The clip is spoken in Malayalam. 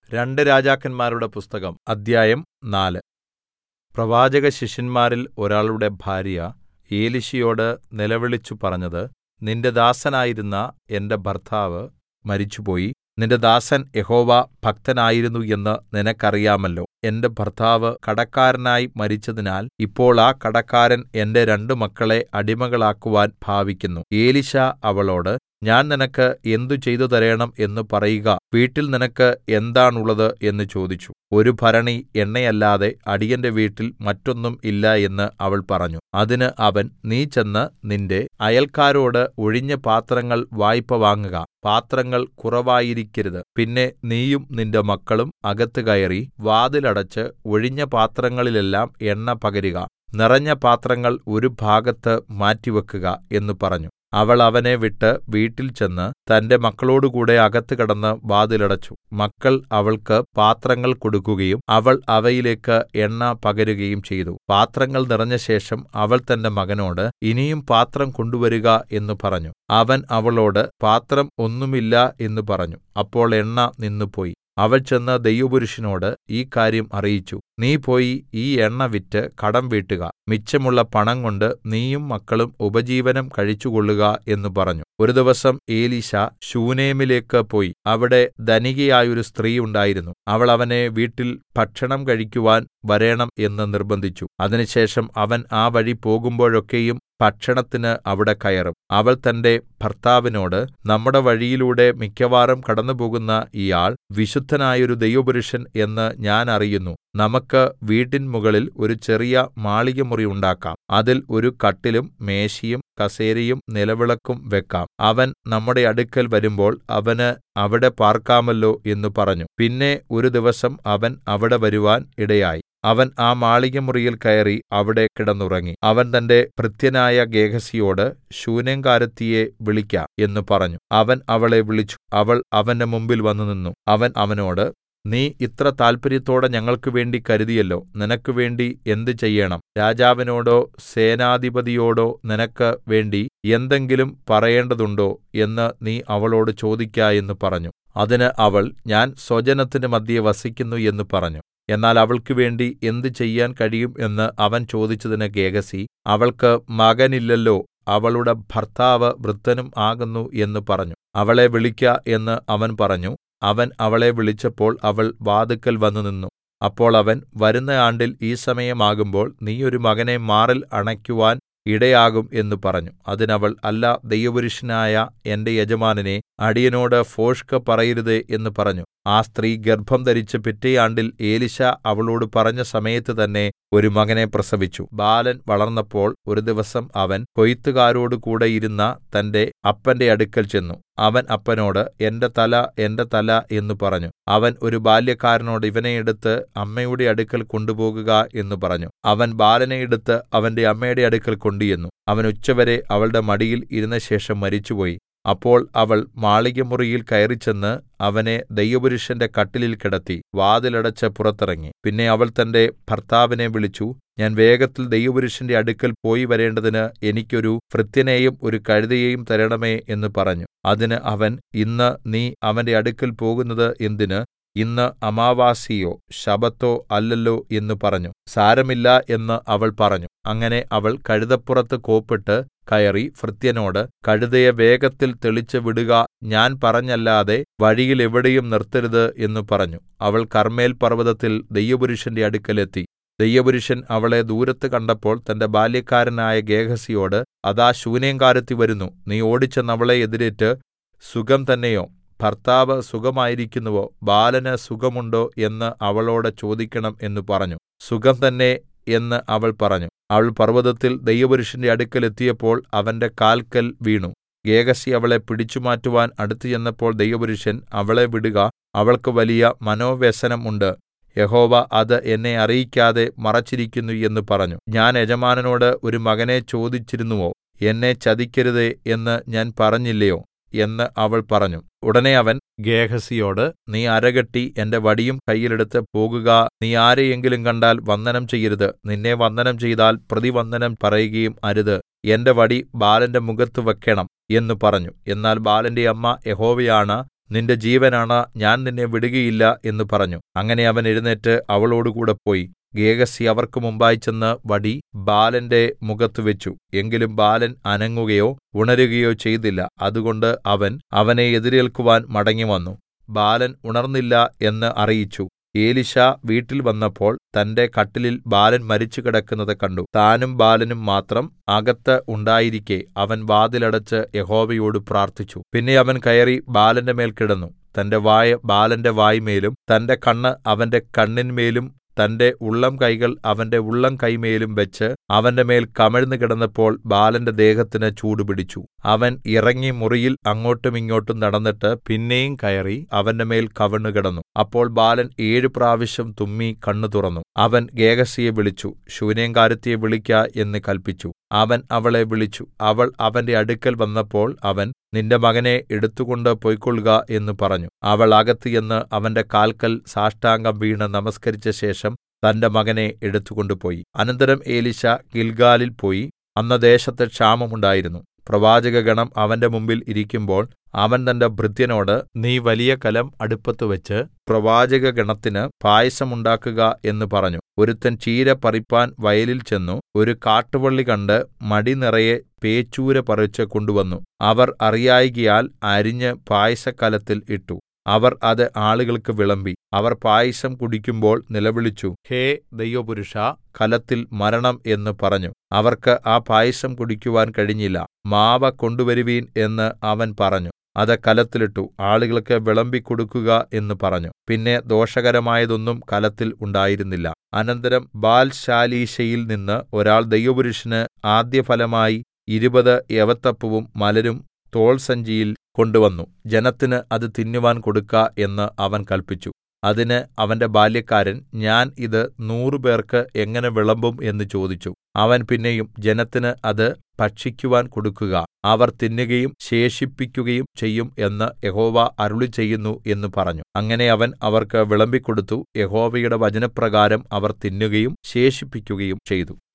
രണ്ട് രാജാക്കന്മാരുടെ പുസ്തകം അദ്ധ്യായം നാല് പ്രവാചകശിഷ്യന്മാരിൽ ഒരാളുടെ ഭാര്യ എലീശയോട് നിലവിളിച്ചു പറഞ്ഞത് നിന്റെ ദാസനായിരുന്ന എന്റെ ഭർത്താവ് മരിച്ചുപോയി നിന്റെ ദാസൻ യഹോവ ഭക്തനായിരുന്നു എന്ന് നിനക്കറിയാമല്ലോ എന്റെ ഭർത്താവ് കടക്കാരനായി മരിച്ചതിനാൽ ഇപ്പോൾ ആ കടക്കാരൻ എന്റെ രണ്ടു മക്കളെ അടിമകളാക്കുവാൻ ഭാവിക്കുന്നു എലീശാ അവളോട് ഞാൻ നിനക്ക് എന്ത് ചെയ്തു തരേണം എന്ന് പറയുക വീട്ടിൽ നിനക്ക് എന്താണുള്ളത് എന്ന് ചോദിച്ചു ഒരു ഭരണി എണ്ണയല്ലാതെ അടിയന്റെ വീട്ടിൽ മറ്റൊന്നും ഇല്ല എന്ന് അവൾ പറഞ്ഞു അതിന് അവൻ നീ ചെന്ന് നിന്റെ അയൽക്കാരോട് ഒഴിഞ്ഞ പാത്രങ്ങൾ വായ്പ വാങ്ങുക പാത്രങ്ങൾ കുറവായിരിക്കരുത് പിന്നെ നീയും നിന്റെ മക്കളും അകത്ത് കയറി വാതിലടച്ച് ഒഴിഞ്ഞ പാത്രങ്ങളിലെല്ലാം എണ്ണ പകരുക നിറഞ്ഞ പാത്രങ്ങൾ ഒരു ഭാഗത്ത് മാറ്റിവെക്കുക എന്ന് പറഞ്ഞു അവൾ അവനെ വിട്ട് വീട്ടിൽ ചെന്ന് തന്റെ മക്കളോടുകൂടെ അകത്ത് കടന്ന് വാതിലടച്ചു മക്കൾ അവൾക്ക് പാത്രങ്ങൾ കൊടുക്കുകയും അവൾ അവയിലേക്ക് എണ്ണ പകരുകയും ചെയ്തു പാത്രങ്ങൾ നിറഞ്ഞശേഷം അവൾ തന്റെ മകനോട് ഇനിയും പാത്രം കൊണ്ടുവരുക എന്ന് പറഞ്ഞു അവൻ അവളോട് പാത്രം ഒന്നുമില്ല എന്ന് പറഞ്ഞു അപ്പോൾ എണ്ണ നിന്നുപോയി അവൾ ചെന്ന് ദൈവപുരുഷനോട് ഈ കാര്യം അറിയിച്ചു നീ പോയി ഈ എണ്ണ വിറ്റ് കടം വീട്ടുക മിച്ചമുള്ള പണം കൊണ്ട് നീയും മക്കളും ഉപജീവനം കഴിച്ചുകൊള്ളുക എന്ന് പറഞ്ഞു ഒരു ദിവസം എലീശാ ശൂനേമിലേക്ക് പോയി അവിടെ ധനികയായൊരു സ്ത്രീ ഉണ്ടായിരുന്നു അവൾ അവനെ വീട്ടിൽ ഭക്ഷണം കഴിക്കുവാൻ വരേണം എന്ന് നിർബന്ധിച്ചു അതിനുശേഷം അവൻ ആ വഴി പോകുമ്പോഴൊക്കെയും ഭക്ഷണത്തിന് അവിടെ കയറും അവൾ തന്റെ ഭർത്താവിനോട് നമ്മുടെ വഴിയിലൂടെ മിക്കവാറും കടന്നുപോകുന്ന ഇയാൾ വിശുദ്ധനായൊരു ദൈവപുരുഷൻ എന്ന് ഞാൻ അറിയുന്നു നമുക്ക് വീട്ടിൻ മുകളിൽ ഒരു ചെറിയ മാളികമുറി ഉണ്ടാക്കാം അതിൽ ഒരു കട്ടിലും മേശയും കസേരയും നിലവിളക്കും വെക്കാം അവൻ നമ്മുടെ അടുക്കൽ വരുമ്പോൾ അവന് അവിടെ പാർക്കാമല്ലോ എന്ന് പറഞ്ഞു പിന്നെ ഒരു ദിവസം അവൻ അവിടെ വരുവാൻ ഇടയായി അവൻ ആ മാളികമുറിയിൽ കയറി അവിടെ കിടന്നുറങ്ങി അവൻ തന്റെ ഭൃത്യനായ ഗേഹസിയോട് ശൂനേംകാരത്തിയെ വിളിക്ക എന്ന് പറഞ്ഞു അവൻ അവളെ വിളിച്ചു അവൾ അവന്റെ മുമ്പിൽ വന്നുനിന്നു അവൻ അവനോട് നീ ഇത്ര താല്പര്യത്തോടെ ഞങ്ങൾക്ക് വേണ്ടി കരുതിയല്ലോ നിനക്ക് വേണ്ടി എന്ത് ചെയ്യേണം രാജാവിനോടോ സേനാധിപതിയോടോ നിനക്ക് വേണ്ടി എന്തെങ്കിലും പറയേണ്ടതുണ്ടോ എന്ന് നീ അവളോട് ചോദിക്ക എന്ന് പറഞ്ഞു അതിന് അവൾ ഞാൻ സ്വജനത്തിന് മധ്യേ വസിക്കുന്നു എന്ന് പറഞ്ഞു എന്നാൽ അവൾക്ക് വേണ്ടി എന്ത് ചെയ്യാൻ കഴിയും എന്ന് അവൻ ചോദിച്ചതിന് ഗേഹസി അവൾക്ക് മകനില്ലല്ലോ അവളുടെ ഭർത്താവ് വൃദ്ധനും ആകുന്നു എന്ന് പറഞ്ഞു അവളെ വിളിക്ക എന്ന് അവൻ പറഞ്ഞു അവൻ അവളെ വിളിച്ചപ്പോൾ അവൾ വാതിക്കൽ വന്നുനിന്നു അപ്പോൾ അവൻ വരുന്ന ആണ്ടിൽ ഈ സമയമാകുമ്പോൾ നീ ഒരു മകനെ മാറിൽ അണയ്ക്കുവാൻ ഇടയാകും എന്ന് പറഞ്ഞു അതിനവൾ അല്ല ദൈവപുരുഷനായ എന്റെ യജമാനനെ അടിയനോട് ഭോഷ്ക് പറയരുതേ എന്ന് പറഞ്ഞു ആ സ്ത്രീ ഗർഭം ധരിച്ച് പിറ്റേ ആണ്ടിൽ എലീശാ അവളോട് പറഞ്ഞ സമയത്ത് തന്നെ ഒരു മകനെ പ്രസവിച്ചു ബാലൻ വളർന്നപ്പോൾ ഒരു ദിവസം അവൻ കൊയ്ത്തുകാരോട് കൂടെ ഇരുന്ന തന്റെ അപ്പന്റെ അടുക്കൽ ചെന്നു അവൻ അപ്പനോട് എന്റെ തല എന്റെ തല എന്ന് പറഞ്ഞു അവൻ ഒരു ബാല്യക്കാരനോട് ഇവനെ എടുത്ത് അമ്മയുടെ അടുക്കൽ കൊണ്ടുപോകുക എന്ന് പറഞ്ഞു അവൻ ബാലനെ എടുത്ത് അവന്റെ അമ്മയുടെ അടുക്കൽ കൊണ്ടുചെന്നു അവൻ ഉച്ചവരെ അവളുടെ മടിയിൽ ഇരുന്ന ശേഷം മരിച്ചുപോയി അപ്പോൾ അവൾ മാളികമുറിയിൽ കയറിച്ചെന്ന് അവനെ ദൈവപുരുഷന്റെ കട്ടിലിൽ കിടത്തി വാതിലടച്ച് പുറത്തിറങ്ങി പിന്നെ അവൾ തന്റെ ഭർത്താവിനെ വിളിച്ചു ഞാൻ വേഗത്തിൽ ദൈവപുരുഷന്റെ അടുക്കൽ പോയി വരേണ്ടതിന് എനിക്കൊരു ഭൃത്യനെയും ഒരു കഴുതയെയും തരണമേ എന്ന് പറഞ്ഞു അതിന് അവൻ ഇന്ന് നീ അവന്റെ അടുക്കൽ പോകുന്നത് എന്തിന് ഇന്ന് അമാവാസിയോ ശബത്തോ അല്ലല്ലോ എന്ന് പറഞ്ഞു സാരമില്ല എന്ന് അവൾ പറഞ്ഞു അങ്ങനെ അവൾ കഴുതപ്പുറത്ത് കോപ്പിട്ട് കയറി ഭൃത്യനോട് കഴുതയെ വേഗത്തിൽ തെളിച്ച് വിടുക ഞാൻ പറഞ്ഞല്ലാതെ വഴിയിൽ എവിടെയും നിർത്തരുത് എന്ന് പറഞ്ഞു അവൾ കർമ്മേൽ പർവ്വതത്തിൽ ദൈവപുരുഷന്റെ അടുക്കൽ എത്തി ദൈവപുരുഷൻ അവളെ ദൂരത്ത് കണ്ടപ്പോൾ തന്റെ ബാല്യക്കാരനായ ഗേഹസിയോട് അതാ ശൂനേംകാരത്തി വരുന്നു നീ ഓടിച്ചെന്ന് അവളെ എതിരേറ്റ് സുഖം തന്നെയോ ഭർത്താവ് സുഖമായിരിക്കുന്നുവോ ബാലന് സുഖമുണ്ടോ എന്ന് അവളോട് ചോദിക്കണം എന്ന് പറഞ്ഞു സുഖം തന്നെ എന്ന് അവൾ പറഞ്ഞു അവൾ പർവ്വതത്തിൽ ദൈവപുരുഷന്റെ അടുക്കൽ എത്തിയപ്പോൾ അവന്റെ കാൽക്കൽ വീണു ഗേഹസി അവളെ പിടിച്ചുമാറ്റുവാൻ അടുത്തു ചെന്നപ്പോൾ ദൈവപുരുഷൻ അവളെ വിടുക അവൾക്ക് വലിയ മനോവ്യസനം ഉണ്ട് യഹോവ അത് എന്നെ അറിയിക്കാതെ മറച്ചിരിക്കുന്നു എന്ന് പറഞ്ഞു ഞാൻ യജമാനനോട് ഒരു മകനെ ചോദിച്ചിരുന്നുവോ എന്നെ ചതിക്കരുതേ എന്ന് ഞാൻ പറഞ്ഞില്ലയോ എന്ന് അവൾ പറഞ്ഞു ഉടനെ അവൻ ഗേഹസിയോട് നീ അരകെട്ടി എന്റെ വടിയും കയ്യിലെടുത്ത് പോകുക നീ ആരെയെങ്കിലും കണ്ടാൽ വന്ദനം ചെയ്യരുത് നിന്നെ വന്ദനം ചെയ്താൽ പ്രതിവന്ദനം പറയുകയും അരുത് എന്റെ വടി ബാലന്റെ മുഖത്ത് വെക്കണം എന്ന് പറഞ്ഞു എന്നാൽ ബാലന്റെ അമ്മ യഹോവയാണ നിന്റെ ജീവനാണ ഞാൻ നിന്നെ വിടുകയില്ല എന്ന് പറഞ്ഞു അങ്ങനെ അവൻ എഴുന്നേറ്റ് അവളോടുകൂടെ പോയി ഗേഹസി അവർക്ക് മുമ്പായി ചെന്ന് വടി ബാലന്റെ മുഖത്ത് വെച്ചു എങ്കിലും ബാലൻ അനങ്ങുകയോ ഉണരുകയോ ചെയ്തില്ല അതുകൊണ്ട് അവൻ അവനെ എതിരേൽക്കുവാൻ മടങ്ങിവന്നു ബാലൻ ഉണർന്നില്ല എന്ന് അറിയിച്ചു എലീശാ വീട്ടിൽ വന്നപ്പോൾ തന്റെ കട്ടിലിൽ ബാലൻ മരിച്ചു കിടക്കുന്നത് കണ്ടു താനും ബാലനും മാത്രം അകത്ത് ഉണ്ടായിരിക്കെ അവൻ വാതിലടച്ച് യഹോവയോട് പ്രാർത്ഥിച്ചു പിന്നെ അവൻ കയറി ബാലന്റെ മേൽ കിടന്നു തന്റെ വായ് ബാലന്റെ വായ്മേലും തന്റെ കണ്ണ് അവന്റെ കണ്ണിന്മേലും തന്റെ ഉള്ളം കൈകൾ അവന്റെ ഉള്ളം കൈമേലും വെച്ച് അവന്റെ മേൽ കമിഴ്ന്നു കിടന്നപ്പോൾ ബാലന്റെ ദേഹത്തിന് ചൂടുപിടിച്ചു അവൻ ഇറങ്ങി മുറിയിൽ അങ്ങോട്ടും ഇങ്ങോട്ടും നടന്നിട്ട് പിന്നെയും കയറി അവന്റെ മേൽ കവിണ്ണു കിടന്നു അപ്പോൾ ബാലൻ ഏഴു പ്രാവശ്യം തുമ്മി കണ്ണു തുറന്നു അവൻ ഗേഹസിയെ വിളിച്ചു ശൂനേംകാരത്തിയെ വിളിക്ക എന്ന് കല്പിച്ചു അവൻ അവളെ വിളിച്ചു അവൾ അവന്റെ അടുക്കൽ വന്നപ്പോൾ അവൻ നിന്റെ മകനെ എടുത്തുകൊണ്ട് പൊയ്ക്കൊള്ളുക എന്ന് പറഞ്ഞു അവൾ അകത്ത് ചെന്ന് അവന്റെ കാൽക്കൽ സാഷ്ടാംഗം വീണ് നമസ്കരിച്ച ശേഷം തന്റെ മകനെ എടുത്തുകൊണ്ടുപോയി അനന്തരം എലീശാ ഗിൽഗാലിൽ പോയി അന്ന് ദേശത്ത് ക്ഷാമമുണ്ടായിരുന്നു പ്രവാചകഗണം അവന്റെ മുമ്പിൽ ഇരിക്കുമ്പോൾ അവൻ തന്റെ ഭൃത്യനോട് നീ വലിയ കലം അടുപ്പത്ത് വെച്ച് പ്രവാചകഗണത്തിന് പായസം ഉണ്ടാക്കുക എന്ന് പറഞ്ഞു ഒരുത്തൻ ചീര പറിപ്പാൻ വയലിൽ ചെന്നു ഒരു കാട്ടുവള്ളി കണ്ട് മടി നിറയെ പേച്ചൂര പറിച്ച് കൊണ്ടുവന്നു അവർ അറിയായ്കയാൽ അരിഞ്ഞ് പായസക്കലത്തിൽ ഇട്ടു അവർ അത് ആളുകൾക്ക് വിളമ്പി അവർ പായസം കുടിക്കുമ്പോൾ നിലവിളിച്ചു ഹേ ദൈവപുരുഷാ കലത്തിൽ മരണം എന്ന് പറഞ്ഞു അവർക്ക് ആ പായസം കുടിക്കുവാൻ കഴിഞ്ഞില്ല മാവ കൊണ്ടുവരുവീൻ എന്ന് അവൻ പറഞ്ഞു അത് കലത്തിലിട്ടു ആളുകൾക്ക് വിളമ്പിക്കൊടുക്കുക എന്ന് പറഞ്ഞു പിന്നെ ദോഷകരമായതൊന്നും കലത്തിൽ ഉണ്ടായിരുന്നില്ല അനന്തരം ബാൽശാലീശയിൽ നിന്ന് ഒരാൾ ദൈവപുരുഷന് ആദ്യഫലമായി ഇരുപത് യവത്തപ്പവും മലരും തോൾസഞ്ചിയിൽ കൊണ്ടുവന്നു ജനത്തിന് അത് തിന്നുവാൻ കൊടുക്ക എന്ന് അവൻ കല്പിച്ചു അതിന് അവന്റെ ബാല്യക്കാരൻ ഞാൻ ഇത് നൂറുപേർക്ക് എങ്ങനെ വിളമ്പും എന്ന് ചോദിച്ചു അവൻ പിന്നെയും ജനത്തിന് അത് ഭക്ഷിക്കുവാൻ കൊടുക്കുക അവർ തിന്നുകയും ശേഷിപ്പിക്കുകയും ചെയ്യും എന്ന് യഹോവ അരുളിച്ചെയ്യുന്നു എന്ന് പറഞ്ഞു അങ്ങനെ അവൻ അവർക്ക് വിളമ്പിക്കൊടുത്തു യഹോവയുടെ വചനപ്രകാരം അവർ തിന്നുകയും ശേഷിപ്പിക്കുകയും ചെയ്തു